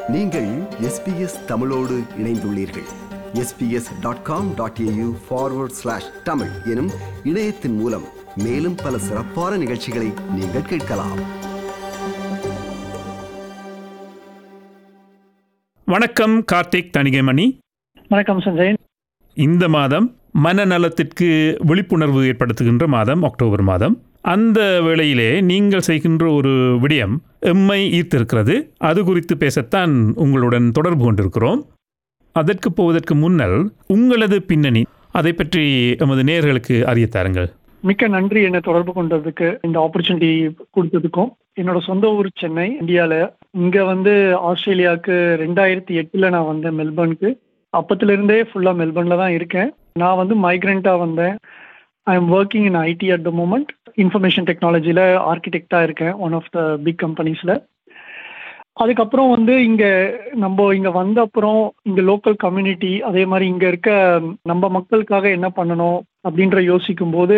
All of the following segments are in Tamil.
நீங்கள் எஸ்பிஎஸ் தமிழோடு இணைந்துள்ளீர்கள் SBS dot com dot AU forward slash Tamil எனும் இணையத்தின் மூலம் மேலும் பல சிறப்பான நிகழ்ச்சிகளை நீங்கள் கேட்கலாம் வணக்கம் கார்த்திக் தணிகைமணி வணக்கம் சஞ்சய் இந்த மாதம் மனநலத்திற்கு விழிப்புணர்வு ஏற்படுத்துகின்ற மாதம் அக்டோபர் மாதம் அந்த வேளையிலே நீங்கள் செய்கின்ற ஒரு விடயம் எம்மை ஈர்த்திருக்கிறது அது குறித்து பேசத்தான் உங்களுடன் தொடர்பு கொண்டிருக்கிறோம் அதற்கு போவதற்கு முன்னல் உங்களது பின்னணி அதை பற்றி எமது நேயர்களுக்கு அறியத் தாருங்கள் மிக்க நன்றி என்னை தொடர்பு கொண்டதுக்கு இந்த ஆப்பர்ச்சுனிட்டி கொடுத்ததுக்கும் என்னோட சொந்த ஊர் சென்னை இந்தியால இங்க வந்து ஆஸ்திரேலியாவுக்கு ரெண்டாயிரத்தி எட்டுல நான் வந்தேன் மெல்பர்னுக்கு அப்பத்துல இருந்தே ஃபுல்லா மெல்பர்ன்ல தான் இருக்கேன் நான் வந்து மைக்ரண்டா வந்தேன் I am working in IT at the moment information டெக்னாலஜியில் ஆர்கிடெக்டாக இருக்கேன் ஒன் ஆஃப் த பிக் கம்பெனிஸில் அதுக்கப்புறம் வந்து இங்க நம்ம இங்க வந்த அப்புறம் இங்க லோக்கல் கம்யூனிட்டி அதே மாதிரி இங்க இருக்க நம்ம மக்களுக்காக என்ன பண்ணணும் அப்படின்ற யோசிக்கும் போது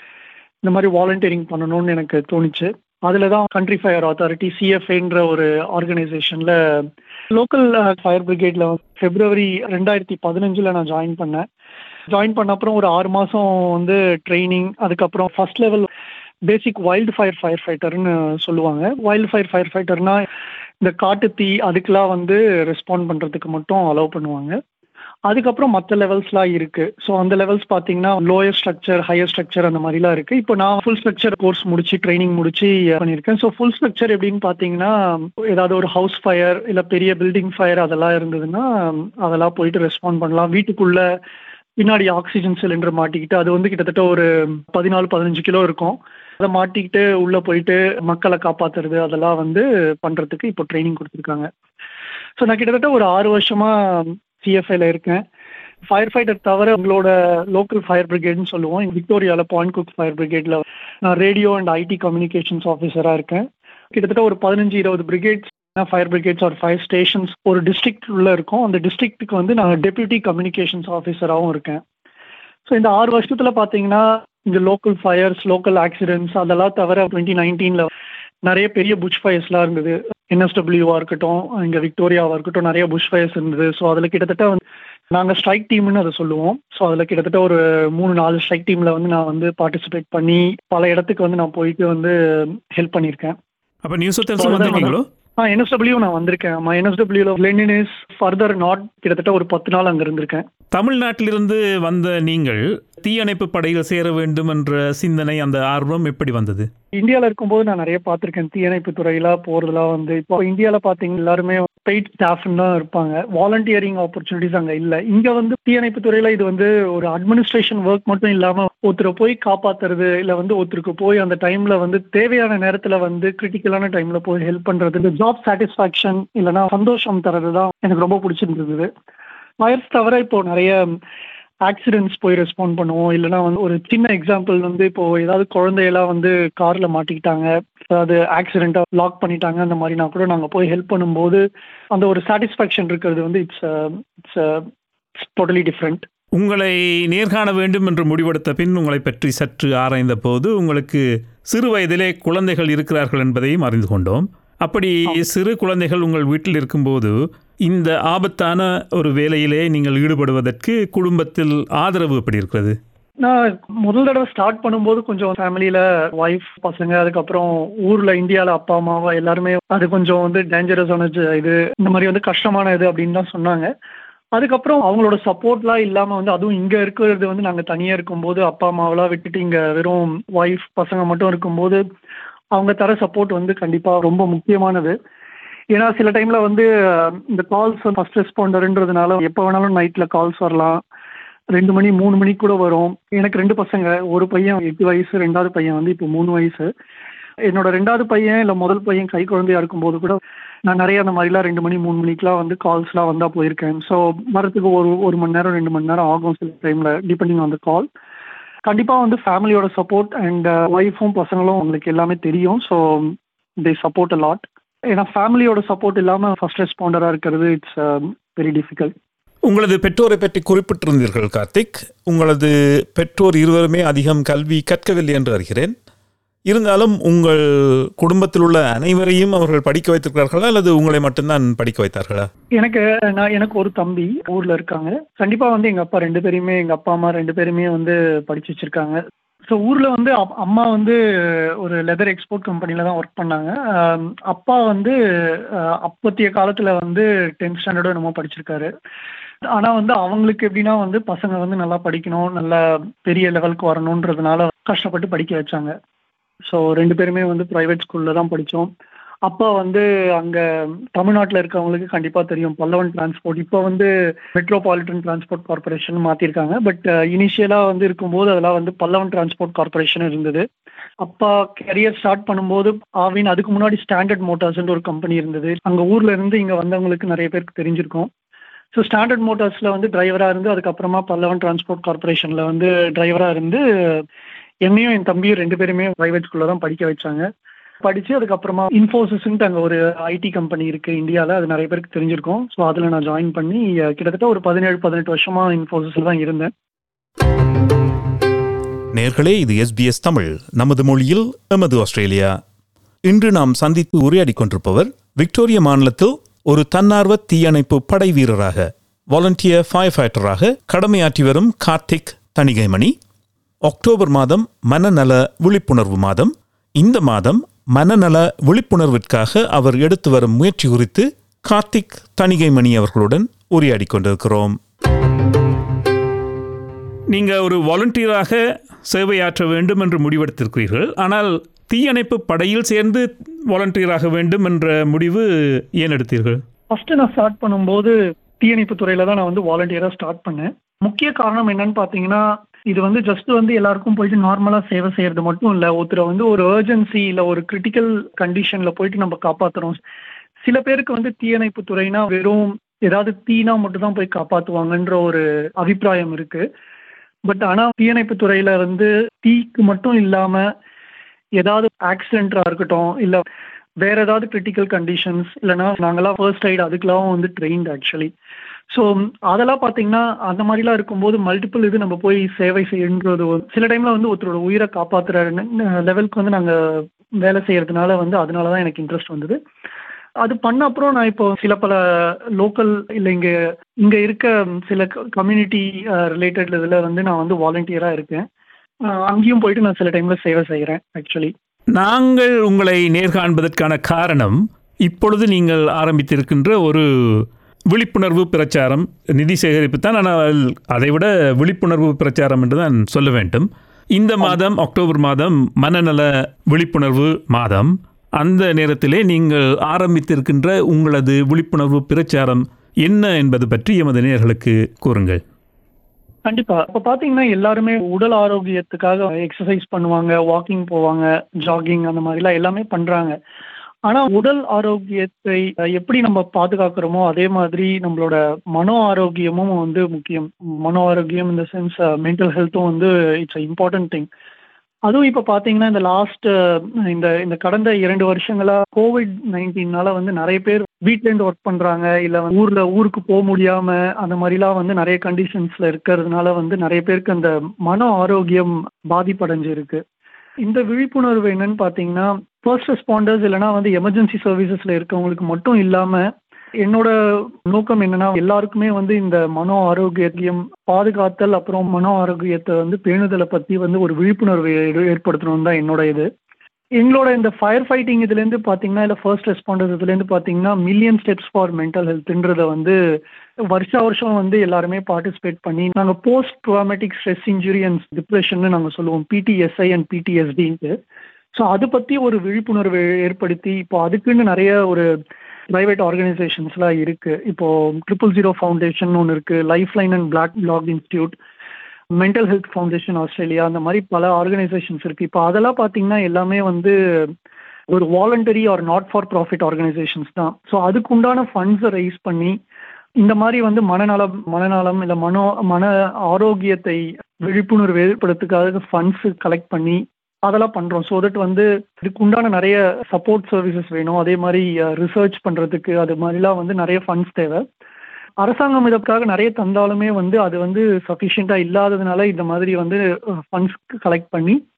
இந்த மாதிரி வாலண்டியரிங் பண்ணணும்னு எனக்கு தோணுச்சு அதில் தான் கண்ட்ரி ஃபயர் அத்தாரிட்டி சிஎஃப்ஏன்ற ஒரு ஆர்கனைசேஷனில் லோக்கல் ஃபயர் பிரிகேட்ல பிப்ரவரி ரெண்டாயிரத்தி பதினஞ்சில் நான் ஜாயின் பண்ணேன் ஜாயின் பண்ண அப்புறம் ஒரு ஆறு மாதம் வந்து ட்ரைனிங் அதுக்கப்புறம் first level basic wild fire fire ஃபைட்டர்னு சொல்லுவாங்க வைல்டு ஃபயர் ஃபயர் ஃபைட்டர்னா இந்த காட்டு தீ அதுக்கெலாம் வந்து ரெஸ்பாண்ட் பண்ணுறதுக்கு மட்டும் அலோவ் பண்ணுவாங்க அதுக்கப்புறம் மற்ற லெவல்ஸ்லாம் இருக்கு ஸோ அந்த லெவல்ஸ் பார்த்தீங்கன்னா லோயர் ஸ்ட்ரக்சர் ஹையர் ஸ்ட்ரக்சர் அந்த மாதிரிலாம் இருக்கு இப்போ நான் ஃபுல் ஸ்ட்ரக்சர் கோர்ஸ் முடிச்சு ட்ரைனிங் முடிச்சு பண்ணியிருக்கேன் ஸோ ஃபுல் ஸ்ட்ரக்சர் எப்படின்னு பார்த்தீங்கன்னா ஏதாவது ஒரு ஹவுஸ் ஃபயர் இல்லை பெரிய பில்டிங் ஃபயர் அதெல்லாம் இருந்ததுன்னா அதெல்லாம் போயிட்டு ரெஸ்பாண்ட் பண்ணலாம் வீட்டுக்குள்ள பின்னாடி ஆக்சிஜன் சிலிண்டர் மாட்டிக்கிட்டு அது வந்து கிட்டத்தட்ட ஒரு பதினாலு பதினஞ்சு கிலோ இருக்கும் அதை மாட்டிக்கிட்டு உள்ள போயிட்டு மக்களை காப்பாத்துறது அதெல்லாம் வந்து பண்றதுக்கு இப்போ ட்ரைனிங் கொடுத்துருக்காங்க ஸோ நான் கிட்டத்தட்ட ஒரு ஆறு வருஷமா சிஎஃப்ஐல இருக்கேன் ஃபயர் ஃபைட்டர் தவிர உங்களோட லோக்கல் ஃபயர் பிரிகேட்னு சொல்லுவோம் விக்டோரியாவில் பாயிண்ட் குக் ஃபயர் பிரிகேட்ல நான் ரேடியோ அண்ட் ஐடி கம்யூனிகேஷன்ஸ் ஆஃபீஸராக இருக்கேன் கிட்டத்தட்ட ஒரு பதினஞ்சு இருபது பிரிகேட்ஸ் ஃபயர் பிரிகேட்ஸ் ஒரு ஃபைவ் ஸ்டேஷன்ஸ் ஒரு டிஸ்ட்ரிக்ட் உள்ள இருக்கும் அந்த டிஸ்ட்ரிக்ட்டுக்கு வந்து நான் டெப்யூட்டி கம்யூனிகேஷன்ஸ் ஆஃபீஸராகவும் இருக்கேன் ஸோ இந்த ஆறு வருஷத்துல பார்த்தீங்கன்னா இந்த லோக்கல் ஃபயர்ஸ் லோக்கல் ஆக்சிடென்ட்ஸ் அதெல்லாம் தவிர டுவெண்ட்டி நைன்டீன்ல நிறைய பெரிய புஷ் ஃபயர்ஸ்லாம் இருந்தது என்எஸ்டபிள்யூவாக இருக்கட்டும் இங்கே விக்டோரியாவாக இருக்கட்டும் நிறைய புஷ் ஃபயர்ஸ் இருந்தது ஸோ அதில் கிட்டத்தட்ட வந்து நாங்கள் ஸ்ட்ரைக் டீம்னு அதை சொல்லுவோம் ஸோ அதில் கிட்டத்தட்ட ஒரு மூணு நாலு ஸ்ட்ரைக் டீமில் வந்து நான் வந்து பார்ட்டிசிபேட் பண்ணி பல இடத்துக்கு வந்து நான் போயிட்டு வந்து ஹெல்ப் பண்ணியிருக்கேன் அப்போ நியூஸ் ஹோட்டல்ஸும் வந்திருக்கீங்களோ ஆ என்எஸ்டபிள்யூ நான் வந்திருக்கேன் ஆமா என்எஸ்டபிள்யூல லெனினிஸ் ஃபர்தர் நாட் கிட்டத்தட்ட ஒரு பத்து நாள் அங்கே இருந்திருக்கேன் தமிழ்நாட்டிலிருந்து வந்த நீங்கள் தீயணைப்பு படையில் சேர வேண்டும் என்ற சிந்தனை அந்த ஆர்வம் எப்படி வந்தது இந்தியாவில் இருக்கும்போது நான் நிறைய பார்த்துருக்கேன் தீயணைப்பு துறையில போறதுலாம் வந்து இப்போ இந்தியாவில் பார்த்தீங்கன்னா எல்லாருமே பெய்ட் ஸ்டாஃப்னு தான் இருப்பாங்க வாலண்டியரிங் ஆப்பர்ச்சுனிட்டிஸ் அங்கே இல்லை இங்கே வந்து தீயணைப்பு துறையில இது வந்து ஒரு அட்மினிஸ்ட்ரேஷன் ஒர்க் மட்டும் இல்லாமல் ஒருத்தரை போய் காப்பாத்துறது இல்லை வந்து ஒருத்தருக்கு போய் அந்த டைம்ல வந்து தேவையான நேரத்தில் வந்து கிரிட்டிக்கலான டைம்ல போய் ஹெல்ப் பண்றது இந்த ஜாப் சாட்டிஸ்ஃபேக்ஷன் இல்லைன்னா சந்தோஷம் தரது தான் எனக்கு ரொம்ப பிடிச்சிருந்தது ஃபயர்ஸ் தவிர இப்போ நிறைய ஆக்சிடென்ட்ஸ் போய் ரெஸ்பாண்ட் பண்ணுவோம் இல்லைனா வந்து ஒரு சின்ன எக்ஸாம்பிள் வந்து இப்போ ஏதாவது குழந்தையெல்லாம் வந்து கார்ல மாட்டிக்கிட்டாங்க அதாவது ஆக்சிடென்ட்டா லாக் பண்ணிட்டாங்க அந்த மாதிரினா கூட நாங்கள் போய் ஹெல்ப் பண்ணும்போது அந்த ஒரு சாட்டிஸ்ஃபேக்ஷன் இருக்கிறது வந்து இட்ஸ் இட்ஸ் டோட்டலி டிஃப்ரெண்ட் உங்களை நேர்காண வேண்டும் என்று முடிவெடுத்த பின் உங்களை பற்றி சற்று ஆராய்ந்த போது உங்களுக்கு சிறு வயதிலே குழந்தைகள் இருக்கிறார்கள் என்பதையும் அறிந்து கொண்டோம் அப்படி சிறு குழந்தைகள் உங்கள் வீட்டில் இருக்கும்போது இந்த ஆபத்தான ஒரு வேலையிலே நீங்கள் ஈடுபடுவதற்கு குடும்பத்தில் ஆதரவு எப்படி இருக்கிறது நான் முதல் தடவை ஸ்டார்ட் பண்ணும்போது கொஞ்சம் ஃபேமிலியில ஒய்ஃப் பசங்க அதுக்கப்புறம் ஊர்ல இந்தியாவில் அப்பா அம்மாவா எல்லாருமே அது கொஞ்சம் வந்து டேஞ்சரஸான இது இந்த மாதிரி வந்து கஷ்டமான இது அப்படின்னு தான் சொன்னாங்க அதுக்கப்புறம் அவங்களோட சப்போர்ட்லாம் இல்லாம வந்து அதுவும் இங்க இருக்கிறது வந்து நாங்க தனியா இருக்கும்போது அப்பா அம்மாவெல்லாம் விட்டுட்டு இங்க வெறும் ஒய்ஃப் பசங்க மட்டும் இருக்கும்போது அவங்க தர சப்போர்ட் வந்து கண்டிப்பா ரொம்ப முக்கியமானது ஏன்னா சில டைம்ல வந்து இந்த கால்ஸ் ஃபர்ஸ்ட் ரெஸ்பாண்டர்ன்றதுனால எப்போ வேணாலும் நைட்ல கால்ஸ் வரலாம் ரெண்டு மணி மூணு மணிக்கு கூட வரும் எனக்கு ரெண்டு பசங்க ஒரு பையன் எட்டு வயசு ரெண்டாவது பையன் வந்து இப்போ மூணு வயசு என்னோட ரெண்டாவது பையன் இல்லை முதல் பையன் கை குழந்தையா இருக்கும்போது கூட நான் நிறைய அந்த மாதிரிலாம் ரெண்டு மணி மூணு மணிக்கெலாம் வந்து கால்ஸ்லாம் வந்தால் போயிருக்கேன் ஸோ வரத்துக்கு ஒரு ஒரு மணி நேரம் ரெண்டு மணி நேரம் ஆகும் சில டைமில் டிபெண்டிங் ஆன் த கால் கண்டிப்பாக வந்து ஃபேமிலியோட சப்போர்ட் அண்ட் ஒய்ஃபும் பசங்களும் உங்களுக்கு எல்லாமே தெரியும் so they support a lot ஏன்னா ஃபேமிலியோட சப்போர்ட் இல்லாமல் ஃபர்ஸ்ட் ரெஸ்பாண்டராக இருக்கிறது இட்ஸ் வெரி டிஃபிகல்ட் உங்களது பெற்றோரை பற்றி குறிப்பிட்டிருந்தீர்கள் கார்த்திக் உங்களது பெற்றோர் இருவருமே அதிகம் கல்வி கற்கவில்லை என்று அறிகிறேன் இருந்தாலும் உங்கள் குடும்பத்தில் உள்ள அனைவரையும் அவர்கள் படிக்க வைத்திருக்கிறார்களா அல்லது உங்களை மட்டும்தான் படிக்க வைத்தார்களா எனக்கு நான் எனக்கு ஒரு தம்பி ஊர்ல இருக்காங்க கண்டிப்பா வந்து எங்க அப்பா ரெண்டு பேரையுமே எங்க அப்பா அம்மா ரெண்டு பேருமே வந்து படிச்சு வச்சிருக்காங்க ஸோ ஊர்ல வந்து அப்- அம்மா வந்து ஒரு லெதர் எக்ஸ்போர்ட் கம்பெனில தான் ஒர்க் பண்ணாங்க ஆம், அப்பா வந்து அஹ், அப்பத்திய காலத்துல வந்து டென்த் ஸ்டாண்டர்டோ என்னமோ படிச்சிருக்காரு ஆனா வந்து அவங்களுக்கு எப்படின்னா வந்து பசங்க வந்து நல்லா படிக்கணும் நல்ல பெரிய லெவலுக்கு வரணுன்றதுனால கஷ்டப்பட்டு படிக்க வச்சாங்க ஸோ ரெண்டு பேருமே வந்து ப்ரைவேட் ஸ்கூல்ல தான் படித்தோம் அப்பா வந்து அங்க தமிழ்நாட்டில் இருக்கவங்களுக்கு கண்டிப்பா தெரியும் பல்லவன் டிரான்ஸ்போர்ட் இப்போ வந்து மெட்ரோபாலிட்டன் டிரான்ஸ்போர்ட் கார்பரேஷன் மாத்திருக்காங்க பட் இனிஷியலா வந்து இருக்கும்போது அதெல்லாம் வந்து பல்லவன் டிரான்ஸ்போர்ட் கார்பரேஷன் இருந்தது அப்பா கெரியர் ஸ்டார்ட் பண்ணும்போது ஆவின் அதுக்கு முன்னாடி ஸ்டாண்டர்ட் மோட்டார்ஸ்ன்ற ஒரு கம்பெனி இருந்தது அங்க ஊர்ல இருந்து இங்க வந்தவங்களுக்கு நிறைய பேருக்கு தெரிஞ்சிருக்கும் ஸோ ஸ்டாண்டர்ட் மோட்டார்ஸ்ல வந்து டிரைவரா இருந்து அதுக்கப்புறமா பல்லவன் டிரான்ஸ்போர்ட் கார்பரேஷன்ல வந்து டிரைவரா இருந்து என்னையும் என் தம்பியும் ரெண்டு பேருமே பிரைவேட் ஸ்கூல்ல தான் படிக்க வச்சாங்க படிச்சு அதுக்கப்புறமா இன்ஃபோசிஸ்ன்ட்டு அங்கே ஒரு ஐடி கம்பெனி இருக்கு இந்தியாவில் அது நிறைய பேருக்கு தெரிஞ்சிருக்கும் ஸோ அதில் நான் ஜாயின் பண்ணி அஹ், கிட்டத்தட்ட ஒரு பதினேழு பதினெட்டு வருஷமா இன்ஃபோசிஸில் தான் இருந்தேன் நேர்களே இது எஸ்பிஎஸ் தமிழ் நமது மொழியில் எமது ஆஸ்திரேலியா இன்று நாம் சந்தித்து உரையாடிக் கொண்டிருப்பவர் விக்டோரியா மாநிலத்தில் ஒரு தன்னார்வ தீயணைப்பு படை வீரராக வாலண்டியர் ஃபயர் ஃபைட்டராக கடமையாற்றி வரும் கார்த்திக் தணிகைமணி அக்டோபர் மாதம் மனநல விழிப்புணர்வு மாதம் இந்த மாதம் மனநல விழிப்புணர்விற்காக அவர் எடுத்து வரும் முயற்சி குறித்து கார்த்திக் தணிகைமணி அவர்களுடன் உரையாடிக் கொண்டிருக்கிறோம் நீங்க ஒரு வாலண்டியராக சேவையாற்ற வேண்டும் என்று முடிவெடுத்திருக்கிறீர்கள் ஆனால் தீயணைப்பு படையில் சேர்ந்து வாலண்டியராக வேண்டும் என்ற முடிவு ஏன் எடுத்தீர்கள் ஃபர்ஸ்ட் நான் ஸ்டார்ட் பண்ணும்போது தீயணைப்பு துறையில தான் நான் வந்து வாலண்டியரா ஸ்டார்ட் பண்ணேன் முக்கிய காரணம் என்னன்னு பாத்தீங்கன்னா இது வந்து ஜஸ்ட் வந்து எல்லாருக்கும் போயிட்டு நார்மலா சேவை செய்யறது மட்டும் இல்ல ஒருத்தரை வந்து ஒரு ஏர்ஜென்சி இல்ல ஒரு கிரிட்டிக்கல் கண்டிஷன்ல போயிட்டு நம்ம காப்பாத்துறோம் சில பேருக்கு வந்து தீயணைப்பு துறைனா வெறும் ஏதாவது தீனா மட்டும் தான் போய் காப்பாத்துவாங்கன்ற ஒரு அபிப்பிராயம் இருக்கு பட் ஆனா தீயணைப்பு துறையில வந்து தீக்கு மட்டும் இல்லாம ஏதாவது ஆக்சிடென்டா இருக்கட்டும் இல்ல வேற ஏதாவது கிரிட்டிக்கல் கண்டிஷன்ஸ் இல்லைன்னா நாங்கெல்லாம் ஃபர்ஸ்ட் எய்ட் அதுக்கெல்லாம் வந்து ட்ரெயின்ட் ஆக்சுவலி ஸோ அதெல்லாம் பார்த்தீங்கன்னா அந்த மாதிரிலாம் இருக்கும்போது மல்டிபிள் இது நம்ம போய் சேவை செய்யணுன்றது ஒரு- சில டைம்ல வந்து ஒருத்தரோட உயிரை காப்பாத்துற லெவலுக்கு வந்து நாங்கள் வேலை செய்யறதுனால வந்து அதனால தான் எனக்கு இன்ட்ரெஸ்ட் வந்தது அது பண்ண அப்புறம் நான் இப்போ சில பல லோக்கல் இல்லை இங்கே இங்கே இருக்க சில கம்யூனிட்டி ரிலேட்டட் இதில் வந்து நான் வந்து வாலண்டியராக இருக்கேன் அஹ் அங்கேயும் போயிட்டு நான் சில டைம்ல சேவை செய்கிறேன் ஆக்சுவலி நாங்கள் உங்களை நேர்காண்பதற்கான காரணம் இப்பொழுது நீங்கள் ஆரம்பித்திருக்கின்ற ஒரு விழிப்புணர்வு பிரச்சாரம் நிதி சேகரிப்பு தான் ஆனால் அதைவிட விழிப்புணர்வு பிரச்சாரம் என்று தான் சொல்ல வேண்டும் இந்த மாதம் அக்டோபர் மாதம் மனநல விழிப்புணர்வு மாதம் அந்த நேரத்திலே நீங்கள் ஆரம்பித்திருக்கின்ற உங்களது விழிப்புணர்வு பிரச்சாரம் என்ன என்பது பற்றி எமது நேயர்களுக்கு கூறுங்கள் கண்டிப்பா இப்ப பாத்தீங்கன்னா எல்லாருமே உடல் ஆரோக்கியத்துக்காக எக்ஸசைஸ் பண்ணுவாங்க வாக்கிங் போவாங்க ஜாகிங் அந்த மாதிரிலாம் எல்லாமே பண்றாங்க ஆனா உடல் ஆரோக்கியத்தை அஹ், எப்படி நம்ம பாதுகாக்கிறோமோ அதே மாதிரி நம்மளோட மனோ ஆரோக்கியமும் வந்து முக்கியம் மனோ ஆரோக்கியம் இந்த சென்ஸ் மென்டல் ஹெல்த்தும் வந்து இட்ஸ் இம்பார்ட்டன்ட் திங் அதுவும் இப்ப பாத்தீங்கன்னா இந்த லாஸ்ட் இந்த இந்த கடந்த இரண்டு வருஷங்களா கோவிட் நைன்டீன்னால வந்து நிறைய பேர் வீட்ல இருந்து ஒர்க் பண்றாங்க இல்ல வந்து ஊர்ல ஊருக்கு போக முடியாம அந்த மாதிரிலாம் வந்து நிறைய கண்டிஷன்ஸ்ல இருக்கிறதுனால வந்து நிறைய பேருக்கு அந்த மன ஆரோக்கியம் பாதிப்படைஞ்சு இருக்கு இந்த விழிப்புணர்வு என்னன்னு பாத்தீங்கன்னா ஃபர்ஸ்ட் ரெஸ்பாண்டர்ஸ் இல்லைன்னா வந்து எமர்ஜென்சி சர்வீசஸ்ல இருக்கவங்களுக்கு மட்டும் இல்லாம என்னோட நோக்கம் என்னன்னா எல்லாருக்குமே வந்து இந்த மனோ ஆரோக்கியம் பாதுகாத்தல் அப்புறம் மனோ ஆரோக்கியத்தை வந்து பேணுதலை பத்தி வந்து ஒரு விழிப்புணர்வு ஏ- ஏற்படுத்தணும் தான் என்னோட இது எங்களோட இந்த ஃபயர் ஃபைட்டிங் இதுலேருந்து பார்த்தீங்கன்னா இல்லை ஃபர்ஸ்ட் ரெஸ்பாண்டர்ஸ் இதுலேருந்து பார்த்தீங்கன்னா மில்லியன் ஸ்டெப்ஸ் ஃபார் மென்டல் ஹெல்த்ன்றத வந்து வருஷா வருஷம் வந்து எல்லாருமே பார்ட்டிசிபேட் பண்ணி நாங்கள் post traumatic stress injury and depression நாங்கள் சொல்லுவோம் பிடிஎஸ்ஐ அண்ட் பிடிஎஸ்டின்ட்டு ஸோ அதை பற்றி ஒரு விழிப்புணர்வு ஏற்படுத்தி இப்போ அதுக்குன்னு நிறைய ஒரு ப்ரைவேட் ஆர்கனைசேஷன்ஸ்லாம் இருக்கு இப்போ ட்ரிபிள் ஜீரோ ஃபவுண்டேஷன் ஒன்று இருக்கு lifeline and black black institute mental health foundation Australia அந்த மாதிரி பல ஆர்கனைசேஷன்ஸ் இருக்கு இப்போ அதெல்லாம் பார்த்தீங்கன்னா எல்லாமே வந்து ஒரு voluntary or not for profit organisations தான் ஸோ அதுக்கு உண்டான ஃபண்ட்ஸை ரைஸ் பண்ணி இந்த மாதிரி வந்து மனநலம் மனநலம் இல்லை மனோ மன ஆரோக்கியத்தை விழிப்புணர்வு ஏற்படுத்துக்காக ஃபண்ட்ஸ் கலெக்ட் பண்ணி அதெல்லாம் பண்றோம் ஸோ தட் வந்து இதுக்கு உண்டான நிறைய சப்போர்ட் சர்வீசஸ் வேணும் அதே மாதிரி ரிசர்ச் பண்றதுக்கு அது மாதிரிலாம் வந்து நிறைய ஃபண்ட்ஸ் தேவை அரசாங்கம் இதற்காக நிறைய தந்தாலுமே வந்து அது வந்து சஃபிஷியண்டா இல்லாததுனால இந்த மாதிரி வந்து ஃபண்ட்ஸ் கலெக்ட் பண்ணி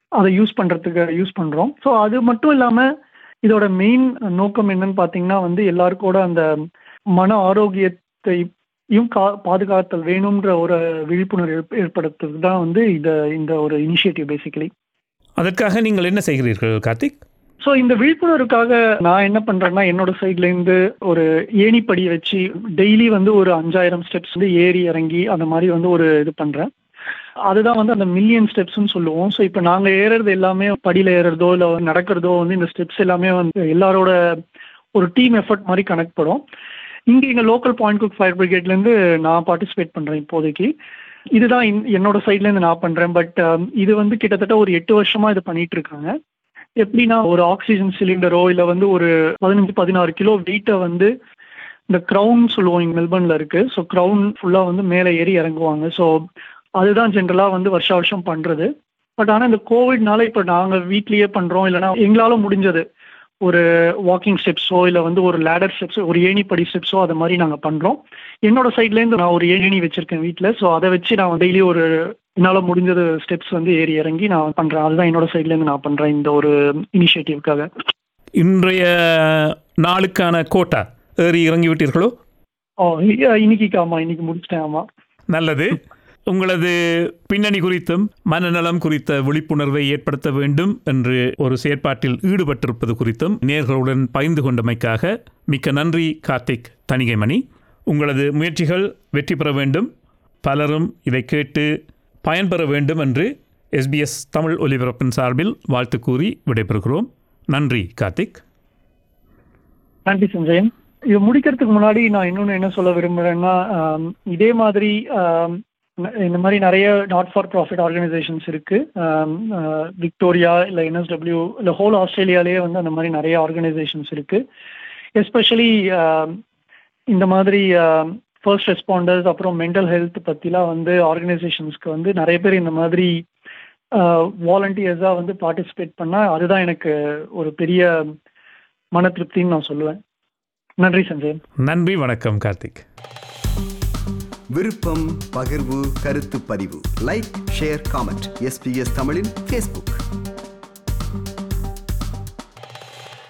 அதை யூஸ் பண்றதுக்கு யூஸ் பண்றோம் ஸோ அது மட்டும் இல்லாம இதோட மெயின் நோக்கம் என்னன்னு பாத்தீங்கன்னா வந்து எல்லாருக்கூட அந்த மன ஆரோக்கியத்தையும் கா பாதுகாத்தல் வேணும்ன்ற ஒரு விழிப்புணர்வு ஏற்ப- ஏற்படுத்துறதுக்கு தான் வந்து இந்த இந்த ஒரு இனிஷியேட்டிவ் பேசிக்கலி அதற்காக நீங்கள் என்ன செய்கிறீர்கள் கார்த்திக் ஸோ இந்த விழிப்புணர்வுக்காக நான் என்ன பண்றேன்னா என்னோட சைட்ல இருந்து ஒரு ஏணிப்படி வச்சு டெய்லி வந்து ஒரு அஞ்சாயிரம் ஸ்டெப்ஸ் வந்து ஏறி இறங்கி அந்த மாதிரி வந்து ஒரு இது பண்றேன் அதுதான் வந்து அந்த மில்லியன் ஸ்டெப்ஸ்னு சொல்லுவோம் ஸோ இப்போ நாங்கள் ஏறுறது எல்லாமே படியில் ஏறுறதோ இல்லை நடக்கிறதோ வந்து இந்த ஸ்டெப்ஸ் எல்லாமே வந்து எல்லாரோட ஒரு டீம் எஃபர்ட் மாதிரி கணக்குப்படும் இங்கே எங்கள் லோக்கல் பாயிண்ட் குக் ஃபயர் பிரிகேட்லேருந்து நான் பார்ட்டிசிபேட் பண்ணுறேன் இப்போதைக்கு இதுதான் இன்- என்னோட சைட்லேருந்து நான் பண்ணுறேன் பட் இது வந்து கிட்டத்தட்ட ஒரு எட்டு வருஷமா இது பண்ணிட்டு இருக்காங்க எப்படின்னா ஒரு ஆக்சிஜன் சிலிண்டரோ இல்லை வந்து ஒரு பதினஞ்சு பதினாறு கிலோ வெயிட்டை வந்து இந்த க்ரௌன் சொல்லுவோம் இங்கே மெல்பர்னில் இருக்கு ஸோ க்ரௌன் ஃபுல்லாக வந்து மேலே ஏறி இறங்குவாங்க ஸோ அதுதான் ஜென்ரலாக வந்து வருஷ வருஷம் பண்ணுறது பட் ஆனால் இந்த கோவிட்னால இப்போ நாங்கள் வீட்லேயே பண்ணுறோம் இல்லைன்னா எங்களால் முடிஞ்சது ஒரு வாக்கிங் ஸ்டெப்ஸோ இல்லை வந்து ஒரு லேடர் ஸ்டெப்ஸோ ஒரு ஏணிப்படி ஸ்டெப்ஸோ அது மாதிரி நாங்கள் பண்ணுறோம் என்னோட சைட்லேருந்து நான் ஒரு ஏணி வச்சிருக்கேன் வீட்டில் ஸோ அதை வச்சு நான் டெய்லி ஒரு என்னால் முடிஞ்சது ஸ்டெப்ஸ் வந்து ஏறி இறங்கி நான் பண்ணுறேன் அதுதான் என்னோட சைட்லேருந்து நான் பண்ணுறேன் இந்த ஒரு இனிஷியேட்டிவ்க்காக இன்றைய நாளுக்கான கோட்டா ஏறி இறங்கி விட்டீர்களோ ஓ இ- இன்னைக்கு ஆமா இன்னைக்கு முடிச்சிட்டேன் ஆமா நல்லது உங்களது பின்னணி குறித்தும் மனநலம் குறித்த விழிப்புணர்வை ஏற்படுத்த வேண்டும் என்று ஒரு செயற்பாட்டில் ஈடுபட்டிருப்பது குறித்தும் நேர்களுடன் பகிர்ந்து கொண்டமைக்காக மிக்க நன்றி கார்த்திக் தணிகைமணி உங்களது முயற்சிகள் வெற்றி பெற வேண்டும் பலரும் இதை கேட்டு பயன்பெற வேண்டும் என்று எஸ்பிஎஸ் தமிழ் ஒலிபரப்பின் சார்பில் வாழ்த்து கூறி விடைபெறுகிறோம் நன்றி கார்த்திக் நன்றி சஞ்சயன் இது முடிக்கிறதுக்கு முன்னாடி நான் இன்னொன்று என்ன சொல்ல விரும்புகிறேன்னா ஆம், இதே மாதிரி ஆம், ந- இந்த மாதிரி நிறைய நாட் ஃபார் ப்ராஃபிட் ஆர்கனைசேஷன்ஸ் இருக்கு ஆம், ஆ, விக்டோரியா இல்லை என்எஸ்டபிள்யூ இல்லை ஹோல் ஆஸ்திரேலியாலேயே வந்து அந்த மாதிரி நிறைய ஆர்கனைசேஷன்ஸ் இருக்கு எஸ்பெஷலி இந்த மாதிரி ஃபர்ஸ்ட் ரெஸ்பாண்டர்ஸ் அப்புறம் மென்டல் ஹெல்த் பற்றிலாம் வந்து ஆர்கனைசேஷன்ஸ்க்கு வந்து நிறைய பேர் இந்த மாதிரி வாலண்டியர்ஸாக வந்து பார்ட்டிசிபேட் பண்ணால் அதுதான் எனக்கு ஒரு பெரிய மன திருப்தின்னு நான் சொல்லுவேன் நன்றி சஞ்சயன் நன்றி வணக்கம் கார்த்திக் விருப்பம் பகிர்வு கருத்து பதிவு லைக் ஷேர் காமெண்ட் எஸ்பிஎஸ் தமிழின் ஃபேஸ்புக்